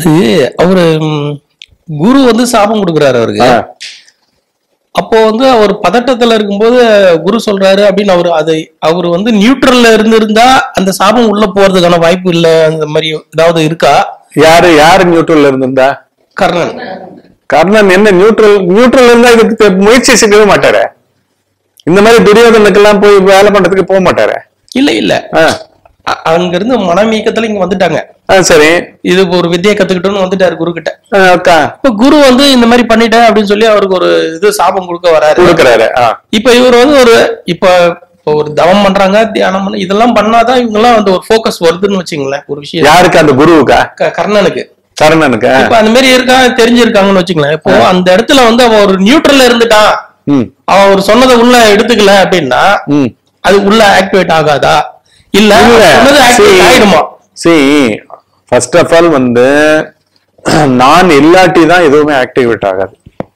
அது அவரு ம், குரு வந்து சாபம் கொடுக்குறாரு அவருக்கு ஆ, அப்போ வந்து அவர் பதட்டத்துல இருக்கும்போது குரு சொல்றாரு அப்படின்னு அவர் அதை அவர் வந்து நியூட்ரல்ல இருந்திருந்தா அந்த சாபம் உள்ள போறதுக்கான வாய்ப்பு இல்ல அந்த மாதிரி ஏதாவது இருக்கா யாரு யாரு நியூட்ரல் இருந்திருந்தா கர்ணன் கர்ணன் என்ன நியூட்ரல் நியூட்ரல் இருந்தா இதுக்கு தெ- முயற்சி செய்யவே மாட்டாரே இந்த மாதிரி துரியோதனுக்கெல்லாம் போய் வேலை பண்றதுக்கு போக மாட்டாரே இல்ல இல்ல ஆ, அ- அங்க இருந்து மனமீக்கத்துல இங்க வந்துட்டாங்க ஆ, சரி இது இப்ப ஒரு வித்தியை கத்துக்கிட்டோம்னு வந்துட்டாரு குரு கிட்ட ஆ, அக்கா இப்ப குரு வந்து இந்த மாதிரி பண்ணிட்டேன் அப்படின்னு சொல்லி அவருக்கு ஒரு இது சாபம் கொடுக்க வராரு கொடுக்கறாரு ஆ, இப்ப இவர் வந்து ஒரு இப்ப இப்ப ஒரு தவம் பண்றாங்க தியானம் பண்ண இதெல்லாம் பண்ணாதான் இவங்க எல்லாம் வந்து ஒரு ஃபோக்கஸ் வருதுன்னு வச்சுங்களேன் ஒரு விஷயம் யாருக்கு அந்த குருவுக்கா க- கர்ணனுக்கு கர்ணனுக்கு ஆ, இப்ப அந்த மாதிரி இருக்கா தெரிஞ்சிருக்காங்கன்னு வச்சுங்களேன் இப்போ அந்த இடத்துல வந்து அவன் ஒரு நியூட்ரல்ல இருந்துட்டான் ம் அவன் ஒரு சொன்னதை உள்ள எடுத்துக்கல அப்படின்னா ம் அது உள்ள ஆக்டிவேட் ஆகாதா இல்ல இல்ல அவன் சொன்னது ஆக்டிவேட் see, ஆயிடுமா see, first of all வந்து நான் இல்லாட்டி தான் எதுவுமே ஆக்டிவேட் ஆகாது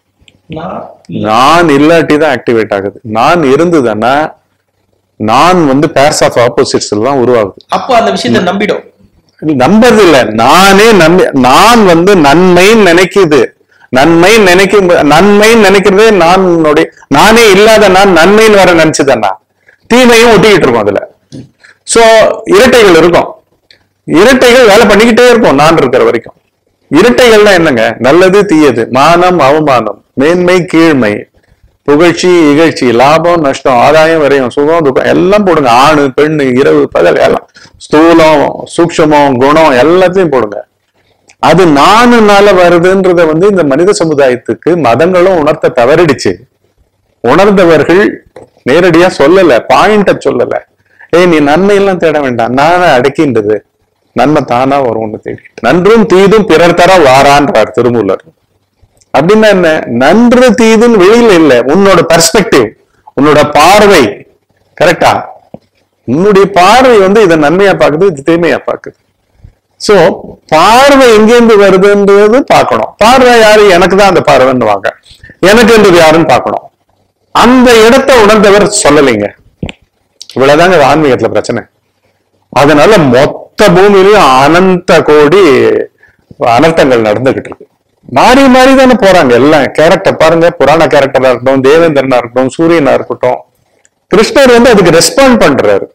நான் இல்லாட்டி தான் ஆக்டிவேட் ஆகுது நான் இருந்ததுன்னா நான் வந்து பேர்ஸ் ஆஃப் ஆப்போசிட்ஸ் எல்லாம் உருவாகுது அப்போ அந்த விஷயத்தை நம்பிடும் நம்புறது இல்ல நானே நம்பி நான் வந்து நன்மைன்னு நினைக்குது நன்மை நினைக்கும் நன்மைன்னு நினைக்கிறதே நானுடைய நானே இல்லாத நான் நன்மைன்னு வர நினைச்சதண்ணா தீமையும் ஒட்டிக்கிட்டு இருக்கும் அதுல சோ இரட்டைகள் இருக்கும் இரட்டைகள் வேலை பண்ணிக்கிட்டே இருக்கும் நான் இருக்கிற வரைக்கும் இரட்டைகள்னா என்னங்க நல்லது தீயது மானம் அவமானம் மேன்மை கீழ்மை புகழ்ச்சி இகழ்ச்சி லாபம் நஷ்டம் ஆதாயம் வரையும் சுகம் துக்கம் எல்லாம் போடுங்க ஆணு பெண்ணு இரவு பகல் எல்லாம் ஸ்தூலம் சூக்ஷமம் குணம் எல்லாத்தையும் போடுங்க அது நானுனால வருதுன்றத வந்து இந்த மனித சமுதாயத்துக்கு மதங்களும் உணர்த்த தவறிடுச்சு உணர்ந்தவர்கள் நேரடியா சொல்லல பாயிண்ட சொல்லல ஏய் நீ நன்மையெல்லாம் தேட வேண்டாம் நானே அடக்கின்றது நன்மை தானா வரும்னு தேடி நன்றும் தீதும் பிறர் தர வாரான்றார் திருமூலர் அப்படின்னா என்ன நன்று தீதுன்னு வெளியில இல்ல உன்னோட பெர்ஸ்பெக்டிவ் உன்னோட பார்வை கரெக்டா உன்னுடைய பார்வை வந்து இதை நன்மையா பாக்குது இது தீமையா பாக்குது சோ பார்வை எங்கேருந்து வருதுன்றது பார்க்கணும் பார்வை யாரு எனக்கு தான் அந்த பார்வைன்னு வாங்க எனக்குன்றது யாருன்னு பார்க்கணும் அந்த இடத்தை உணர்ந்தவர் சொல்லலைங்க இவ்வளவுதாங்க ஆன்மீகத்துல பிரச்சனை அதனால மொத்த பூமியிலும் அனந்த கோடி அனர்த்தங்கள் நடந்துகிட்டு இருக்கு மாறி மாறி தானே போறாங்க எல்லாம் கேரக்டர் பாருங்க புராண கேரக்டரா இருக்கட்டும் தேவேந்திரனா இருக்கட்டும் சூரியனா இருக்கட்டும் கிருஷ்ணர் வந்து அதுக்கு ரெஸ்பாண்ட் பண்றாரு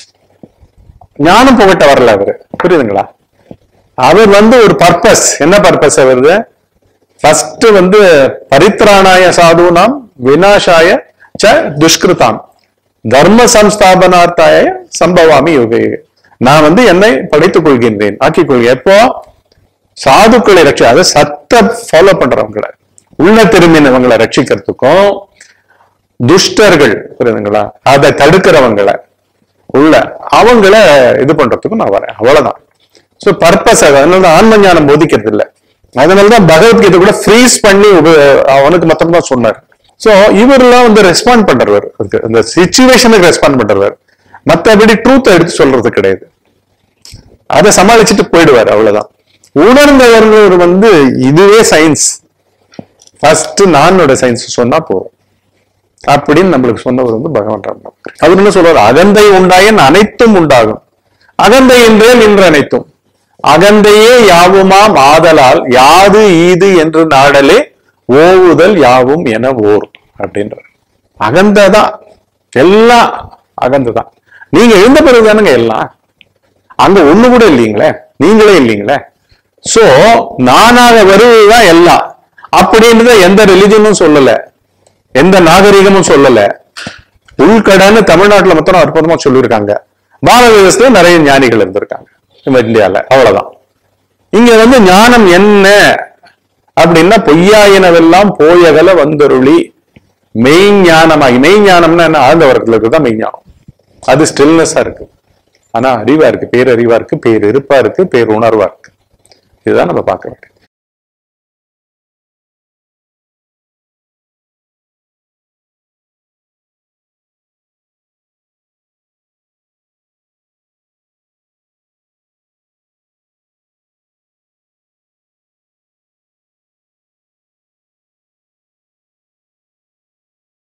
ஞானம் புகட்ட வரல அவரு புரியுதுங்களா அவர் வந்து ஒரு பர்பஸ் என்ன பர்பஸ் அவருது ஃபர்ஸ்ட் வந்து பரித்ராணாய சாதுனாம் விநாசாய ச துஷ்கிருதாம் தர்ம சம்ஸ்தாபனார்த்தாய சம்பவாமி யுகே நான் வந்து என்னை படைத்துக் கொள்கின்றேன் ஆக்கிக் கொள்கிறேன் எப்போ சாதுக்களை ரட்சி அதை சத்த ஃபாலோ பண்றவங்களை உள்ள திரும்பினவங்களை ரட்சிக்கிறதுக்கும் துஷ்டர்கள் புரியுதுங்களா அதை தடுக்கிறவங்களை உள்ள அவங்கள இது பண்றதுக்கும் நான் வரேன் அவ்வளவுதான் சோ பர்பஸ் அதனால ஆன்ம ஞானம் போதிக்கிறது இல்ல அதனாலதான் பகவத்கீதை கூட ஃப்ரீஸ் பண்ணி உப- அவனுக்கு மட்டும் தான் சொன்னார் சோ இவரெல்லாம் வந்து ரெஸ்பாண்ட் பண்றவர் அதுக்கு அந்த சுச்சுவேஷனுக்கு ரெஸ்பாண்ட் பண்றவர் மத்தபடி ட்ரூத் எடுத்து சொல்றது கிடையாது அதை சமாளிச்சுட்டு போயிடுவார் அவ்வளவுதான் உணர்ந்தவர் வந்து இதுவே சயின்ஸ் ஃபர்ஸ்ட் நானோட சயின்ஸ் சொன்னா போதும் அப்படின்னு நம்மளுக்கு சொன்னவர் வந்து பகவான் ராம் அவர் என்ன சொல்றாரு அகந்தை உண்டாயின் அனைத்தும் உண்டாகும் அகந்தை என்றே நின்று அனைத்தும் அகந்தையே யாவுமாம் ஆதலால் யாது ஈது என்று நாடலே ஓவுதல் யாவும் என ஓர் அப்படின்றார் அகந்ததான் எல்லாம் அகந்ததான் நீங்க எழுந்த பிறகு தானுங்க எல்லாம் அங்க ஒண்ணு கூட இல்லீங்களே நீங்களே இல்லீங்களே சோ நானாக வருவதுதான் எல்லாம் அப்படின்றத எந்த ரிலிஜனும் சொல்லல எந்த நாகரிகமும் சொல்லல உள்கடன்னு தமிழ்நாட்டுல மொத்தம் அற்புதமா சொல்லியிருக்காங்க பாரத தேசத்துல நிறைய ஞானிகள் இருந்திருக்காங்க நம்ம இந்தியால அவ்வளவுதான் இங்க வந்து ஞானம் என்ன அப்படின்னா பொய்யாயினவெல்லாம் போயகல வந்தருளி மெய் ஞானமாகி மெய் ஞானம்னா என்ன ஆழ்ந்த வர்க்கத்துல இருக்குதான் மெய் ஞானம் அது ஸ்டில்னஸா இருக்கு ஆனா அறிவா இருக்கு பேரறிவா இருக்கு பேர் இருப்பா இருக்கு பேர் உணர்வா இருக்கு இதுதான் நம்ம பார்க்க வேண்டியது